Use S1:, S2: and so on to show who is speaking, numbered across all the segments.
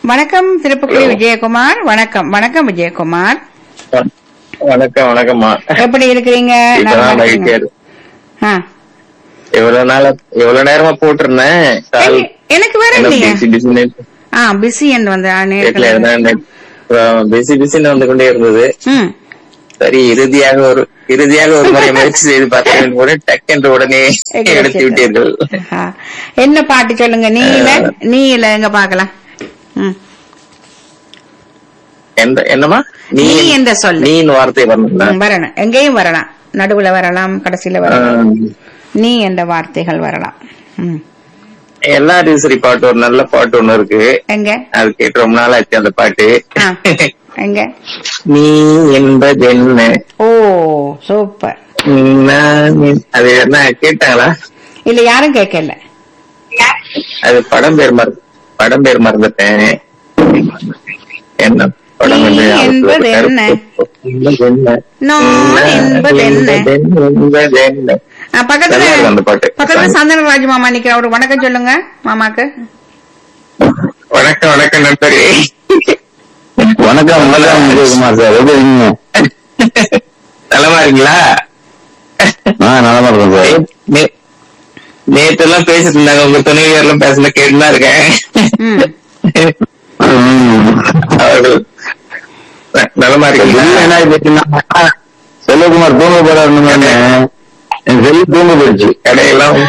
S1: வணக்கம் திருப்புக்குடி விஜயகுமார் வணக்கம் வணக்கம் விஜயகுமார்
S2: வணக்கம் வணக்கம்மா
S1: எப்படி இருக்கிறீங்க நல்லா
S2: இப்பதான்
S1: இருக்கீங்க?
S2: மகிழ்ச்சியா இருக்கு.
S1: ஆ.
S2: இவ்வளவு நாளா இவ்வளவு நேரமா போட்டிருந்தேன் கால்
S1: எங்க- எனக்கு வேற
S2: என்ன
S1: இல்லையே
S2: பிஸி பிஸின்னு
S1: ஆ பிஸி என்று வந்து ஆ,
S2: வீட்டுல
S1: நேரத்துல
S2: இருந்தேன் பிஸி பிஸின்னு வந்து கொண்டே இருந்தது
S1: ம்
S2: சரி இறுதியாக ஒரு இறுதியாக ஒரு முறை முயற்சி செய்து பார்த்தேன் கூட டக்கென்று உடனே
S1: எங்க
S2: எடுத்து விட்டீர்கள்
S1: ஆ. என்ன பாட்டு சொல்லுங்க நீ இல்ல நீ இல்ல எங்க பாக்கலாம் ம்.
S2: எந்த என்னமா நீ
S1: நீ என்ற சொல்லு.
S2: நீன்னு வார்த்தை வரணுங்களா
S1: ம், வரணும் எங்கேயும் வரலாம் நடுவுல வரலாம் கடைசியில வரலாம் நீ என்ற வார்த்தைகள் வரலாம் ம்.
S2: எல்லா சரி பாட்டு ஒரு நல்ல பாட்டு ஒண்ணு இருக்கு
S1: எங்க
S2: அது கேட்டு ரொம்ப நாள் ஆச்சு அந்த பாட்டு
S1: ஆ. எங்க
S2: நீ என்பது என்ன
S1: ஓ சூப்பர்
S2: நான் என்- அது என்ன கேட்டாங்களா
S1: இல்ல யாரும் கேட்கல
S2: அது படம் பேர் மற படம் பேர் மறந்துட்டேன் என்ன படம்
S1: நீ
S2: என்று
S1: என்பது என்ன?
S2: என்பது என்ன?
S1: நான் என்பது என்ன?
S2: என்பது என்ன?
S1: ஆ, பக்கத்துல
S2: நல்லா இருக்கு அந்த பாட்டு.
S1: பக்கத்துல சந்தனராஜ் மாமா நிக்கிற ஒரு வணக்கம் சொல்லுங்க மாமாக்கு
S2: வணக்கம் வணக்கம் நண்பரே
S3: வணக்கம் வணக்கம் விஜயகுமார் சார் எப்படி இருக்கீங்க
S2: நலமா இருக்கீங்களா
S3: ஆ நலமா இருக்கேன் சார்
S2: நே- நேத்து எல்லாம் பேசிட்டு இருந்தாங்க உங்க துணைவியர் எல்லாம் பேசல கேட்டுதான் இருக்கேன்
S1: ம்
S3: ம்.
S2: அவர்கள் ந- நலமா
S3: இப்ப திடீர்னு
S2: இருக்கீங்களா
S3: என்ன ஆகி போச்சுன்னா செல்வகுமார் தூங்க போறாருன்னு என் செல்லு தூங்க போயிடுச்சு
S2: கடையெல்லாம்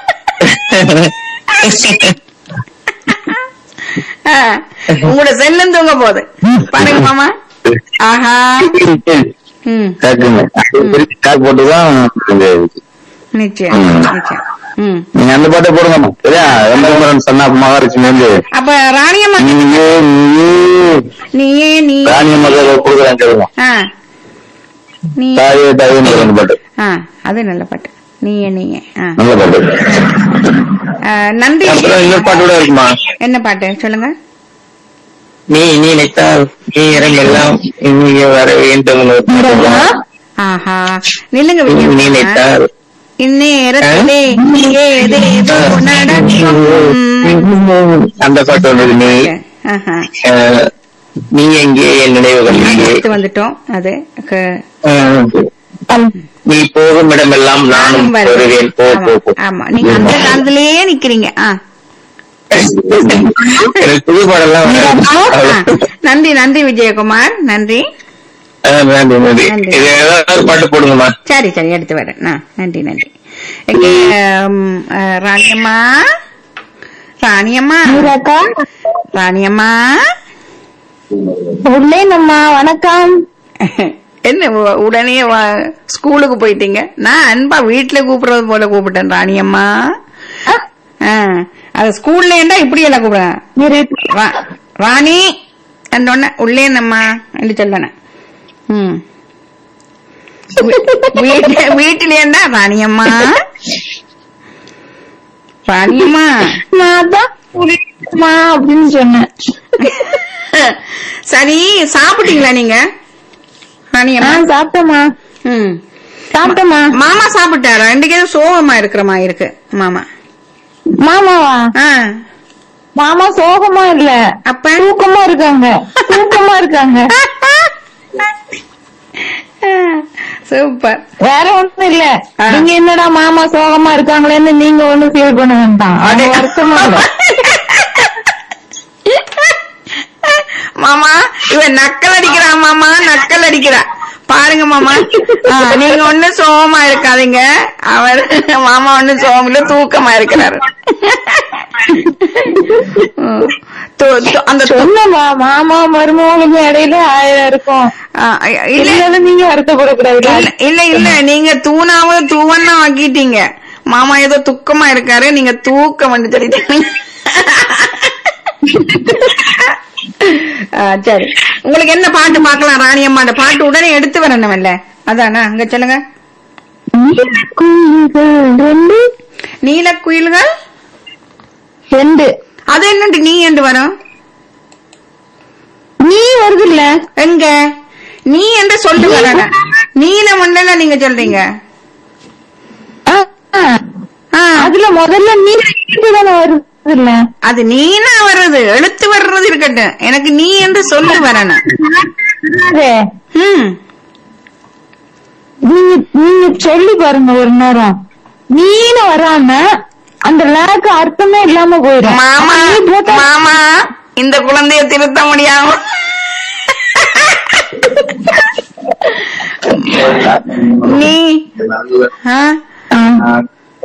S1: ஆ, உங்களோட செல்லும் தூங்க போகுது பாருங்க மாமா ஆஹா ம்
S3: டக்குன்னு. அது திருப்பி கால் போட்டுதான் தூங்க ஆயிடுச்சு.
S1: நிச்சயம்
S3: ம்.
S1: நிச்சயம் ம்
S3: நீங்க அந்த பாட்டை போடுங்க சரியா எம்பரமரன் சன்னா மகாலட்சுமி வந்து
S1: அப்ப ராணியம்மா
S3: நீயே நீயே
S1: நீயே நீ
S3: ராணிய மகள் கொடுக்குறேன் கேளுங்க
S1: ஆ நீ
S3: தாயே தாயே அந்த பாட்டு
S1: ஆ அது நல்ல பாட்டு நீயே நீயே ஆ
S3: நல்ல பாட்டு
S1: ஆ, நன்றி
S2: அப்புறம் இன்னொரு பாட்டு கூட இருக்குமா
S1: என்ன பாட்டு சொல்லுங்க
S2: நீ நீ நினைத்தால் நீ இறங்கெல்லாம் இங்கே வர வேண்டும் ஒரு பாட்டு வரும்.
S1: ஆஹா நில்லுங்க
S2: நீ
S1: விஜயகுமார்.
S2: நினைத்தால்
S1: இந்நேரத்திலே ஏதேதோ நடக்கும் ம்.
S2: அந்த பாட்டு ஒன்று நீ
S1: ஆஹா.
S2: அஹ், நீ எங்கே என் நினைவுகள் இங்கே
S1: எடுத்து வந்துட்டோம் அது க-
S2: அஹ், நீ போகும் இடமெல்லாம் நானும்
S1: நானும் வருவேன்.
S2: வருவேன் போ
S1: ஆமா,
S2: போ போ
S1: ஆமா நீங்க அந்த காலத்திலேயே நிக்கிறீங்க ஆ.
S2: எனக்கு புது பாடெல்லாம்
S1: ஆ.
S2: வராது.
S1: நன்றி நன்றி விஜயகுமார் நன்றி
S2: அஹ், நன்றி நன்றி
S1: நன்றி.
S2: இது ஏதாவது ஒரு பாட்டு போடுங்கம்மா
S1: சரி சரி எடுத்து வரேன் ஆ, நன்றி நன்றி எங்க, ம், ஆ, ராணியம்மா ராணியம்மா
S4: மீராக்கா
S1: ராணியம்மா
S4: உள்ளேனம்மா வணக்கம்
S1: என்ன உ- உடனே வா- ஸ்கூலுக்கு போயிட்டீங்க நான் அன்பா வீட்டுல கூப்பிடுறது போல கூப்பிட்டேன் ராணியம்மா ஆ, அது ஸ்கூல்ல ஏண்டா இப்படி எல்லாம் கூப்பிடுறேன்
S4: மீரா
S1: ரா- ராணி அந்த உள்ளே நம்மா என்று சொல்லணும் ம் வீட்டு வீட்டுல என்ன ராணியம்மா ராணியம்மா
S4: நான் தான் உள்ளேனம்மா அப்படின்னு சொன்னேன்
S1: சரி சாப்பிட்டீங்களா நீங்க
S4: ஆ
S1: ராணியம்மா
S4: சாப்பிட்டேம்மா
S1: ம்
S4: சாப்பிட்டேம்மா
S1: மாமா சாப்பிட்டாரா ரெண்டு ஏதோ சோகமா இருக்கிற மாதிரி இருக்கு மாமா
S4: மாமாவா
S1: ஆ
S4: மாமா சோகமா இல்ல
S1: அப்ப
S4: தூக்கமா இருக்காங்க தூக்கமா இருக்காங்க
S1: சூப்பர்
S4: வேற ஒண்ணும் இல்ல
S1: ஆ.
S4: நீங்க என்னடா மாமா சோகமா இருக்காங்களேன்னு நீங்க ஒண்ணும் ஃபீல் பண்ண வேண்டாம் அவங்க வருத்தமா இல்ல
S1: மாமா இவன் நக்கல் அடிக்கிறான் மாமா நக்கல் அடிக்கிறா பாருங்க மாமா ஆ, நீங்க ஒண்ணு சோகமா இருக்காதீங்க அவர் மாமா ஒண்ணு சோகம் இல்ல தூக்கமா இருக்கிறாரு ம். து- து- அந்த து-
S4: சொன்னமா மாமா மருமகளுக்கு இடையில ஆயிரம் இருக்கும்
S1: ஆ, இல்ல
S4: இருந்தாலும் நீங்க வருத்தப்படக்கூடாது
S1: இல்ல இல்ல இல்ல நீங்க தூணாவும் தூவன்னா ஆக்கிட்டீங்க மாமா ஏதோ துக்கமா இருக்காரு நீங்க தூக்கம் வந்து சொல்லிட்டீங்க ஆ, சரி உங்களுக்கு என்ன பாட்டு பார்க்கலாம் ராணி அம்மாண்ட பாட்டு உடனே எடுத்து வரணும்ல அதானா அங்க சொல்லுங்க
S4: குயில்கள் ரெண்டு
S1: நீல குயில்கள்
S4: ரெண்டு
S1: அது என்னட்டு நீ என்று வரும்
S4: நீ வருது இல்ல
S1: எங்க நீ என்று சொல்லு வர நீல மண்டல நீங்க சொல்றீங்க ஆ,
S4: அதுல முதல்ல நீ தானே வரும் இல்ல
S1: அது நீனா வர்றது எழுத்து வர்றது இருக்கட்டும் எனக்கு நீ என்று சொல்லி வரணும்
S4: அது,
S1: ம்
S4: நீங்க நீங்க சொல்லி பாருங்க ஒரு நேரம் நீனு வராம அந்த லேக்கு அர்த்தமே இல்லாம போயிடும்
S1: மாமா
S4: நீ போட்டா
S1: மாமா இந்த குழந்தைய திருத்த முடியாம நீ ஆ?
S4: ஆ.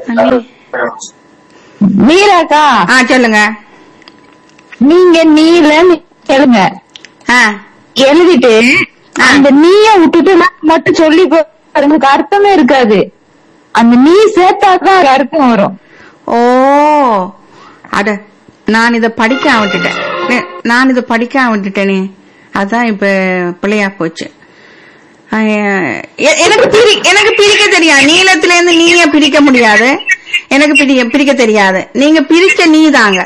S4: மீராக்கா
S1: ஆ சொல்லுங்க
S4: நீங்க நீலன்னு எழுங்க
S1: ஆ
S4: எழுதிட்டு
S1: ஆ.
S4: அந்த நீய விட்டுட்டு நான் மட்டும் சொல்லி பாருங்க அர்த்தமே இருக்காது அந்த நீ சேர்த்தாதான் அது அர்த்தம் வரும்
S1: ஓ அட நான் இத படிக்க விட்டுட்டேன் நே- நான் இத படிக்க விட்டுட்டேனே அதான் இப்ப பிள்ளையா போச்சு அஹ், எ- எனக்கு பிரி எனக்கு பிரிக்க தெரியாது நீளத்துல இருந்து நீய பிரிக்க முடியாது எனக்கு பிரிக்க பிரிக்க தெரியாது நீங்க பிரிச்ச நீ தாங்க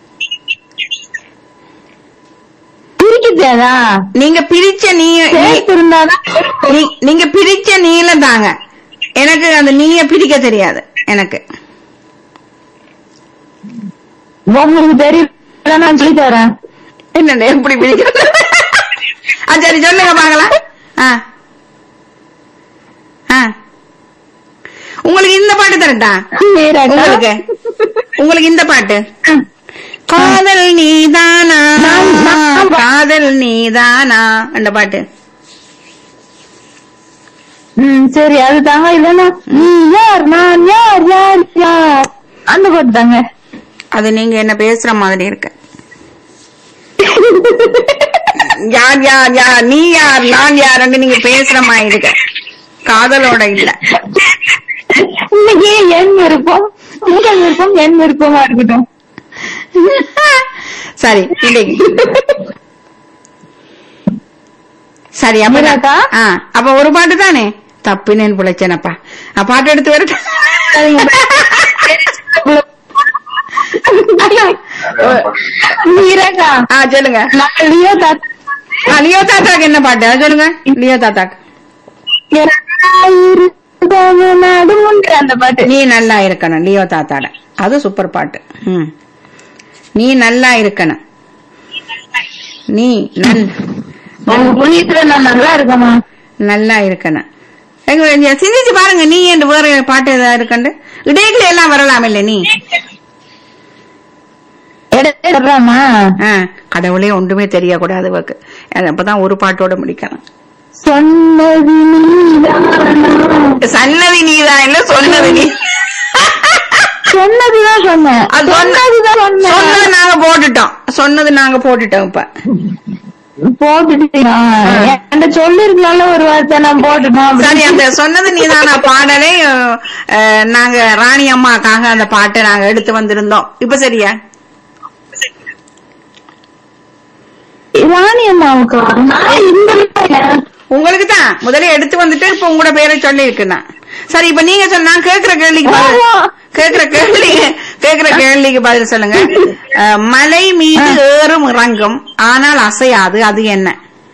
S4: பிரிக்குதேதா
S1: நீங்க பிரிச்ச நீ
S4: சேர்த்து இருந்தாதான்
S1: நீ- நீங்க பிரிச்ச நீளம் தாங்க எனக்கு அந்த நீய பிரிக்க தெரியாது எனக்கு
S4: உங்களுக்கு தெரியல நான் சொல்லி தரேன்
S1: என்ன எப்படி பிரிக்கிறது ஆ சரி சொல்லுங்க பாக்கலாம் ஆ ஆ உங்களுக்கு இந்த பாட்டு தரட்டா
S4: மீராக்கா
S1: உங்களுக்கு உங்களுக்கு இந்த பாட்டு காதல் நீதானா
S4: நான்- நான் பா-
S1: காதல் நீதானா அந்த பாட்டு
S4: ம் சரி அது தாங்க இல்லன்னா நீ யார் நான் யார் யார் யார் அந்த பாட்டு தாங்க
S1: அது நீங்க என்ன பேசுற மாதிரி இருக்கு யார் யார் யார் நீ யார் நான் யாருன்னு நீங்க பேசுற மாதிரி இருக்கு காதலோட இல்ல
S4: இன்னைக்கு என் விருப்பம் உங்கள் விருப்பம் என் விருப்பமா இருக்கட்டும்
S1: சரி இன்னைக்கு சரி அப்ப நான்-
S4: மீராக்கா?
S1: ஆ, அப்ப ஒரு பாட்டு தானே தப்புனேன்னு பிழைச்சேனப்பா ஆ, பாட்டு எடுத்து வரட்டும்
S4: மீராக்கா
S1: ஆ சொல்லுங்க
S4: நான் லியோ தாத்தா
S1: ஆ, லியோ தாத்தாக்கு என்ன பாட்டு அது சொல்லுங்க லியோ தாத்தாக்கு
S4: நடுமுன்ற அந்த பாட்டு
S1: நீ நல்லா இருக்கணும் லியோ தாத்தாட அது சூப்பர் பாட்டு ம் நீ நல்லா இருக்கணும் நீ நன்
S4: உங்க புண்ணியத்துல நான் நல்லா இருக்கமா
S1: நல்லா இருக்கணும் எங்க இங்க சிந்திச்சு பாருங்க நீ என்று வேற பாட்டு ஏதாவது இருக்கண்டு இடையில எல்லாம் வரலாம் இல்ல நீ
S4: எடுத்துறாமா
S1: ஆ, கடவுளே ஒன்றுமே தெரியக்கூடாது இவக்கு அது அப்பதான் ஒரு பாட்டோட முடிக்கணும்
S4: சொன்னது நீதானா?
S1: சன்னதி நீதான் இல்ல சொன்னது நீ
S4: சொன்னதுதான் சொன்னேன்
S1: அது சொன்ன-
S4: சொன்னதுதான் சொன்னேன்
S1: சொன்னது நாங்க போட்டுட்டோம் சொன்னது நாங்க போட்டுட்டோம் இப்ப
S4: போட்டுட்டீங்க என்கிட்ட சொல்லிருக்கலாம்ல ஒரு வார்த்தை நான் போட்டுட்டோம்
S1: சரி அந்த சொன்னது நீதான பாடலை அஹ், நாங்க ராணி அம்மாக்காக அந்த பாட்டை நாங்க எடுத்து வந்திருந்தோம் இப்ப சரியா
S4: ராணி அம்மாவுக்கு நான் இந்த
S1: உங்களுக்கு தான் முதல்ல எடுத்து வந்துட்டு இப்ப உங்களோட பேரை சொல்லி இருக்குண்ணா சரி இப்ப நீங்க சொன்ன நான் கேக்குற கேள்விக்கு பதில் கேக்குற கேள்வி கேக்குற கேள்விக்கு பதில் சொல்லுங்க அஹ், மலை மீது ஏறும் இறங்கும் ஆனால் அசையாது அது என்ன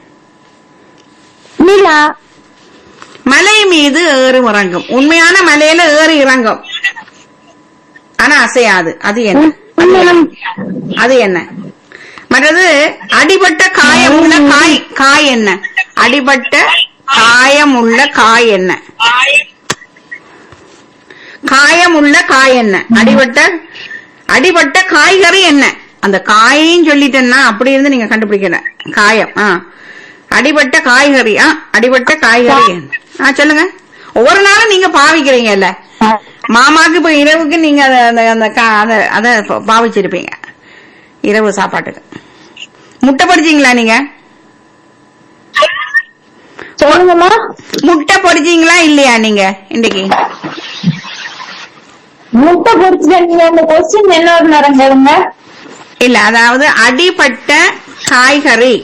S4: நிலா
S1: மலை மீது ஏறும் இறங்கும் உண்மையான மலையில ஏறி இறங்கும் ஆனா அசையாது அது என்ன
S4: உண்மையான-
S1: அது என்ன மற்றது அடிபட்ட காயமுள்ள காய் காய் என்ன அடிபட்ட காயமுள்ள காய் என்ன காயமுள்ள காய் என்ன அடிபட்ட அடிபட்ட காய்கறி என்ன அந்த காயையும் சொல்லிட்டேன்னா அப்படி இருந்து நீங்க கண்டுபிடிக்கல காயம் ஆ அடிபட்ட காய்கறி ஆ அடிபட்ட காய்கறி என்ன ஆ சொல்லுங்க ஒவ்வொரு நாளும் நீங்க பாவிக்கிறீங்கல்ல மாமாக்கு இப்ப இரவுக்கு நீங்க அத அந்த அந்த கா- அத அத ப- பாவிச்சிருப்பீங்க இரவு சாப்பாட்டுக்கு முட்டை பொரிச்சீங்களா நீங்க
S4: சொல்லுங்கம்மா
S1: முட்டை பொரிச்சீங்களா இல்லையா நீங்க இன்னைக்கு
S4: முட்டை பொறிச்சு நீங்க அந்த கொஸ்டின் என்ன ஒரு நேரம் கேளுங்க
S1: இல்ல அதாவது அடிபட்ட காய்கறி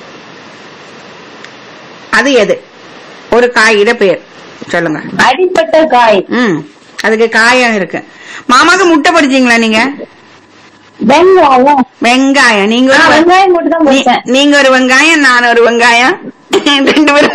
S1: அது எது ஒரு காயிட பேர் சொல்லுங்க
S4: அடிப்பட்ட காய்
S1: ம் அதுக்கு காயம் இருக்கு மாமாக்கு முட்டை பொரிச்சீங்களா நீங்க
S4: வெங்காயம்
S1: வெங்காயம் நீங்க
S4: நான்
S1: ஒரு
S4: வெங்காயம் மட்டும் தான்
S1: நீ-
S4: பொறிச்சேன்
S1: நீங்க ஒரு வெங்காயம் நான் ஒரு வெங்காயம் ரெண்டு பேரும்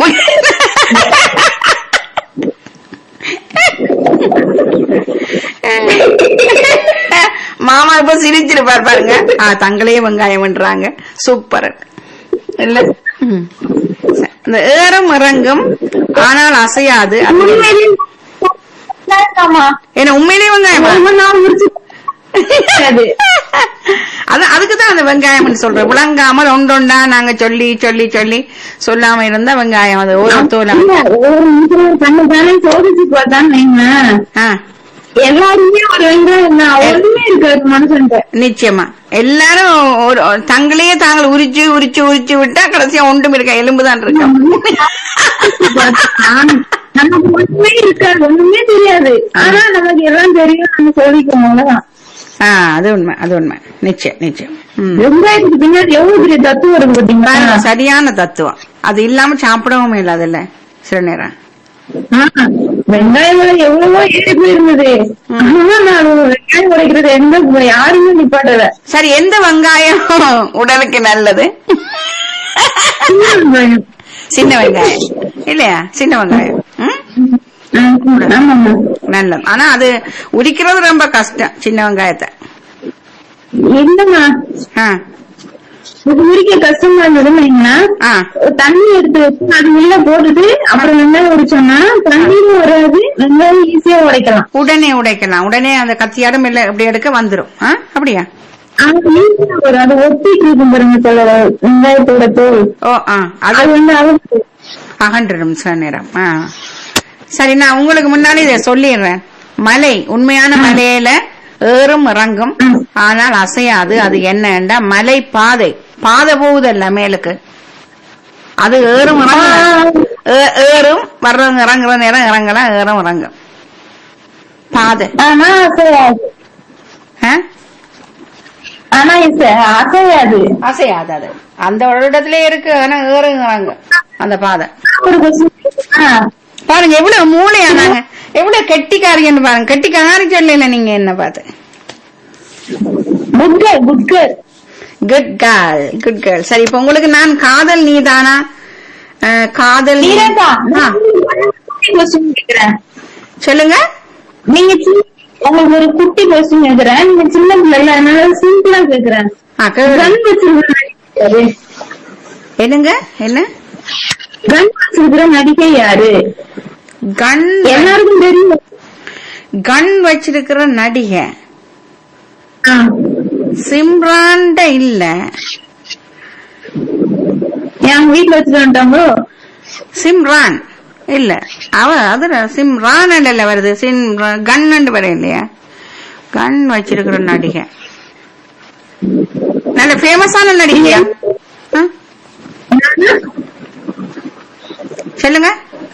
S1: மாமா இப்ப சிரிச்சிருப்பார் பாருங்க ஆ தங்களே வெங்காயம்ன்றாங்க சூப்பர் இல்ல ம். ச- இந்த ஏறும் இறங்கும் ஆனால் அசையாது அது என்ன?
S4: உண்மையிலேயே வேண்டாமா?
S1: என்ன உண்மையிலேயே வெங்காயமா
S4: ரொம்ப நாள் முடிச்சு அது.
S1: அது அதுக்குதான் அந்த வெங்காயம் சொல்றேன் விளங்காமல் ஒன்றொண்டா நாங்க சொல்லி சொல்லி சொல்லி சொல்லாம இருந்தா வெங்காயம் அது ஒரு தோலம்
S4: இல்ல, ஒரு நிமிஷம் கண்ணு தானே சோதிச்சு பார்த்தான்னு வைங்களேன்.
S1: ஆ
S4: எல்லாருமே ஒரு வெங்காயம் தான் ஒண்ணுமே இருக்காது மனுஷன்ட்ட
S1: நிச்சயமா எல்லாரும் ஒரு ஒரு- தங்களையே தாங்கள் உரிச்சு உரிச்சு உரிச்சு விட்டா கடைசியா ஒன்றும் இருக்க எலும்பு தான் இருக்கும்
S4: நான்- நமக்கு ஒண்ணுமே இருக்காது ஒண்ணுமே தெரியாது ஆனா நமக்கு எல்லாம் தெரியும் நம்ம சொல்லிக்கோம் அவ்வளவுதான்
S1: ஆ அது உண்மை அது உண்மை நிச்சயம் நிச்சயம் ம்.
S4: வெங்காயத்துக்கு பின்னாடி எவ்வளவு பெரிய தத்துவம் இருக்கு பாத்தீங்களா
S1: பாருங்க, சரியான தத்துவம் அது இல்லாம சாப்பிடவும் இல்லாதுல்ல சில நேரம்
S4: ஆ, வெங்காயம் விலை எவ்வளவோ ஏறி போயிருந்தது ஆனா நான் வெங்காயம் உடைக்கிறது எந்த யாருமே நிப்பாட்டல
S1: சரி எந்த வெங்காயம் உடலுக்கு நல்லது
S4: சின்ன வெங்காயம்
S1: சின்ன வெங்காயம் இல்லையா சின்ன வெங்காயம் ம்?
S4: ஆ, ஆமாம்மா
S1: நல்லது ஆனா அது உரிக்கிறது ரொம்ப கஷ்டம் சின்ன வெங்காயத்தை
S4: இல்லம்மா
S1: ஆ
S4: இது உரிக்க கஷ்டமா இருந்ததுன்னு வைங்களா
S1: ஆ
S4: தண்ணி எடுத்து வச்சு அது உள்ள போட்டுட்டு அப்புறம் வெங்காயம் உரிச்சோம்னா தண்ணீரும் வராது வெங்காயம் ஈஸியா உடைக்கலாம்
S1: உடனே உடைக்கலாம் உடனே அந்த கத்தியாடும் இல்ல இப்படி எடுக்க வந்துரும் ஆ அப்படியா
S4: ஆனா ஈஸியா வரும் அது ஒட்டிட்டு இருக்கும் பாருங்க சொல்ல வெங்காயத்தோட தோல்
S1: ஓ ஆ அது
S4: அது வந்து அகன்று
S1: அகன்றுடும் சில நேரம் ஆ சரி நான் உங்களுக்கு முன்னாடி இதை சொல்லிடுறேன் மலை உண்மையான மலையில ஏறும் இறங்கும் ஆனால் அசையாது அது என்னண்டா மலை பாதை பாதை போகுதல்ல மேலுக்கு அது ஏறும் இறங்கும் ஏ- ஏறும் வர்றவங்க இறங்குற நேரம் இறங்கலாம் ஏறும் இறங்கும் பாதை
S4: ஆனா அசையாது
S1: ஆ?
S4: ஆனா இது அசையாது
S1: அசையாது அது அந்த ஒரு இடத்துல இருக்கு ஆனா ஏறும் இறங்கும் அந்த பாதை
S4: ஒரு கொஸ்டின்
S1: பாருங்க எவ்வளவு மூளையானாங்க எவ்வளவு கெட்டிக்காரின்னு பாருங்க கெட்டிக்காரி சொல்லல நீங்க என்ன பார்த்து
S4: good girl good girl
S1: good girl good girl சரி இப்ப உங்களுக்கு நான் காதல் நீதானா அஹ், காதல் நீ-
S4: நீரஜா
S1: ஆ,
S4: கொஸ்டின் கேக்குறேன்
S1: சொல்லுங்க
S4: நீங்க சின்ன- உங்களுக்கு ஒரு குட்டி கொஸ்டின் கேக்குறேன் நீங்க சின்ன பிள்ளைல அதனால சிம்பிளா கேக்குறேன்
S1: ஆ, கேளு.
S4: கன் வச்சிருக்கிற
S1: என்னங்க என்ன
S4: கன் வச்சிருக்கிற நடிகை யாரு
S1: கன்
S4: எல்லாருக்கும் தெரியும்
S1: கன் வச்சிருக்கிற நடிகை
S4: ஆ.
S1: சிம்ரான்ட இல்ல
S4: என் வீட்டுல வச்சுட்டு வந்துட்டாங்களோ
S1: சிம்ரான் இல்ல அவ அது சிம்ரான் இல்ல வருது சிம் கன் வர இல்லையா கன் வச்சிருக்கிற நடிகை நல்ல ஃபேமஸான நடிகையா ஆ? சொல்லுங்க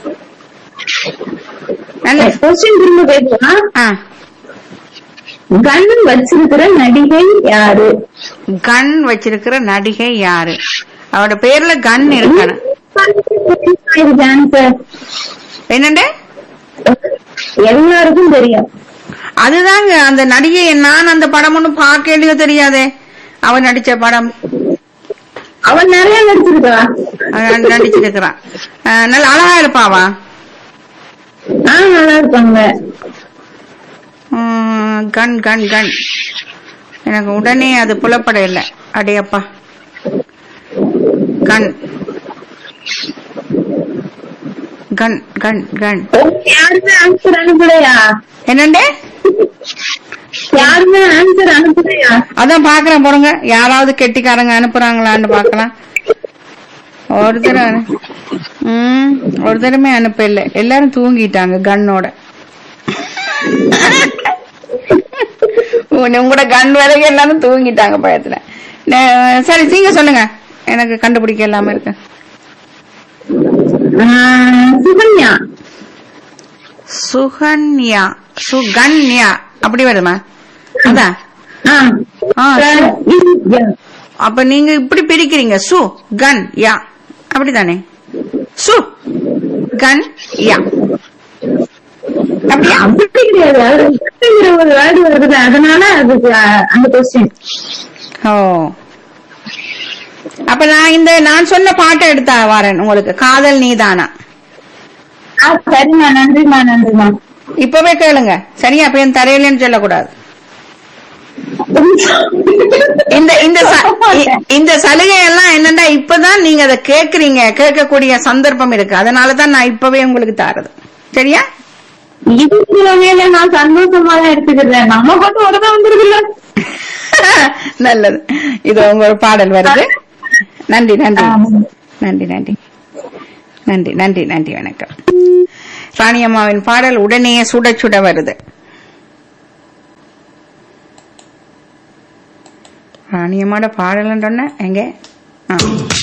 S1: நல்ல
S4: கொஸ்டின் திரும்ப கேட்கலாம்
S1: ஆ
S4: கன் வச்சிருக்கிற நடிகை யாரு
S1: கன் வச்சிருக்கிற நடிகை யாரு அவரோட பேர்ல கன் இருக்கணும்
S4: இதுக்கு ஆன்சர்
S1: என்னண்டு
S4: எல்லாருக்கும் தெரியும்
S1: அதுதாங்க அந்த நடிகை நான் அந்த படம் ஒன்னும் பார்க்கலையோ தெரியாதே அவன் நடிச்ச படம்
S4: அவன் நிறைய நடிச்சிருக்கா
S1: அவன் நடிச்சிருக்கிறான் அஹ், நல்ல அழகா இருப்பாவா
S4: ஆ நல்லா இருப்பாங்க
S1: உம், கன் கன் கன் எனக்கு உடனே அது புலப்பட இல்லை அடையப்பா கன் கன் கன் கன்
S4: யாருமே ஆன்சர் அனுப்பலையா
S1: என்னண்டே
S4: யாருமே ஆன்சர் அனுப்பலையா
S1: அதான் பாக்குறேன் போறங்க யாராவது கெட்டிக்காரங்க அனுப்புறாங்களான்னு பாக்கலாம் ஒருத்தர் அனு- ம் ஒருத்தருமே அனுப்ப இல்ல எல்லாரும் தூங்கிட்டாங்க கண்ணோட உன்னை- உங்களோட கண் வரைக்கும் எல்லாரும் தூங்கிட்டாங்க பயத்துல நே- சரி நீங்க சொல்லுங்க எனக்கு கண்டுபிடிக்க இல்லாம இருக்கு
S4: ஆ, சுகன்யா
S1: சுகன்யா சுகன்யா அப்படி வருமா அதான்
S4: ஆ.
S1: ஆ,
S4: சு- இந்தியா.
S1: அப்ப நீங்க இப்படி பிரிக்கிறீங்க சு கன் யா அப்படிதானே சு கன் யா அப்படியா
S4: அப்படி கிடையாது அது அப்படிங்கிற ஒரு வேர்டு வருது அதனால அதுக்கு ஆ, அந்த கொஸ்டின்
S1: ஓ அப்ப நான் இந்த நான் சொன்ன பாட்டை எடுத்தா வரேன் உங்களுக்கு காதல் நீதானா
S4: ஆ சரிம்மா நன்றிம்மா நன்றிம்மா
S1: இப்பவே கேளுங்க சரியா அப்ப என் தரையிலன்னு சொல்லக்கூடாது இந்த இந்த ச- இ- இந்த சலுகை எல்லாம் என்னன்னா இப்பதான் நீங்க அதை கேக்குறீங்க கேட்கக்கூடிய சந்தர்ப்பம் இருக்கு அதனாலதான் நான் இப்பவே உங்களுக்கு தாரது சரியா
S4: இதுக்கு வகையில நான் சந்தோஷமா தான் எடுத்துக்கிறேன் நம்ம மட்டும் உடனே வந்துருக்குல்ல
S1: நல்லது இது உங்க ஒரு பாடல் வருது நன்றி நன்றி
S4: ஆமா.
S1: நன்றி நன்றி நன்றி நன்றி நன்றி வணக்கம் ராணியம்மாவின் பாடல் உடனே சுட சுட வருது ராணியம்மாவோட பாடல் எங்க ஆ